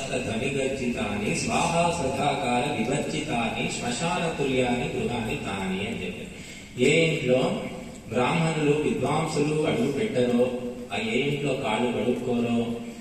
సప్త ధ్వనిగర్జితాని స్వాహా సదాకార వివర్జితాని శ్మశాన తుల్యాని గృహాన్ని తాని అని చెప్పారు ఏ ఇంట్లో బ్రాహ్మణులు విద్వాంసులు అడుగు పెట్టరో ఆ ఏ ఇంట్లో కాళ్ళు కడుక్కోరో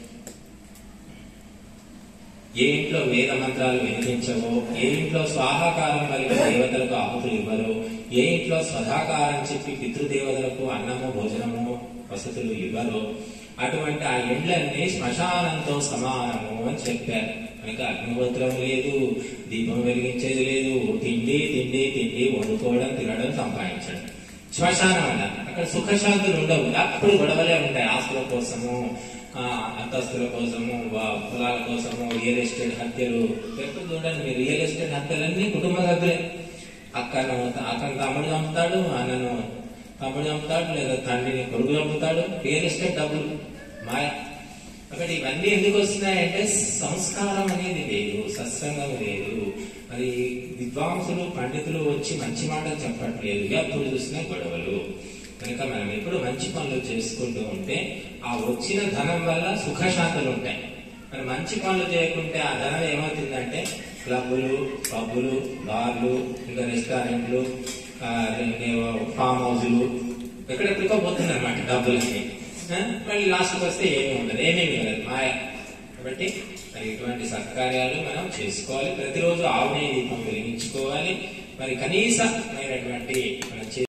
ఏ ఇంట్లో వేద మంత్రాలు వినిపించవో ఏ ఇంట్లో స్వాహాకారం కలిగిన దేవతలకు ఆహుతులు ఇవ్వరు ఏ ఇంట్లో స్వధాకారం చెప్పి పితృదేవతలకు అన్నము భోజనము వసతులు ఇవ్వరు అటువంటి ఆ ఇండ్లన్నీ శ్మశానంతో సమానము అని చెప్పారు కనుక అగ్నిహోత్రం లేదు దీపం వెలిగించేది లేదు తిండి తిండి తిండి వండుకోవడం తినడం సంపాదించడం శ్మశానం అన్న అక్కడ సుఖశాంతులు ఉండవు అప్పుడు గొడవలే ఉంటాయి ఆస్తుల కోసము ఆ, అంతస్తుల కోసము వా- పొలాల కోసము రియల్ ఎస్టేట్ హత్యలు ఎప్పుడు చూడండి మీరు రియల్ ఎస్టేట్ హత్యలన్నీ కుటుంబ సభ్యులే అక్కను అక్కను తమ్ముడు చంపుతాడు అన్నను తమ్ముడు చంపుతాడు లేదా తండ్రిని కొడుకు చంపుతాడు రియల్ ఎస్టేట్ డబ్బులు మాయ అక్కడ ఇవన్నీ ఎందుకు వస్తున్నాయంటే సంస్కారం అనేది లేదు సత్సంగం లేదు మరి విద్వాంసులు పండితులు వచ్చి మంచి మాటలు చెప్పట్లేదు ఎప్పుడు చూసినా గొడవలు కనుక మనం ఎప్పుడు మంచి పనులు చేసుకుంటూ ఉంటే ఆ వచ్చిన ధనం వల్ల సుఖశాంతులు ఉంటాయి మరి మంచి పనులు చేయకుంటే ఆ ధనం ఏమవుతుందంటే క్లబ్బులు పబ్బులు బార్లు ఇంకా రెస్టారెంట్లు ఆ, ఇంకేవో ఫామ్ హౌజులు ఎక్కడెక్కడికో పోతుంది అనమాట డబ్బులకి ఆ, మళ్ళీ లాస్ట్కి వస్తే ఏమీ ఉండదు ఏమేమి ఉండదు మాయ కాబట్టి మరి ఇటువంటి సత్కార్యాలు మనం చేసుకోవాలి ప్రతిరోజు ఆవునే దీపం వెలిగించుకోవాలి మరి కనీసమైనటువంటి మనం చే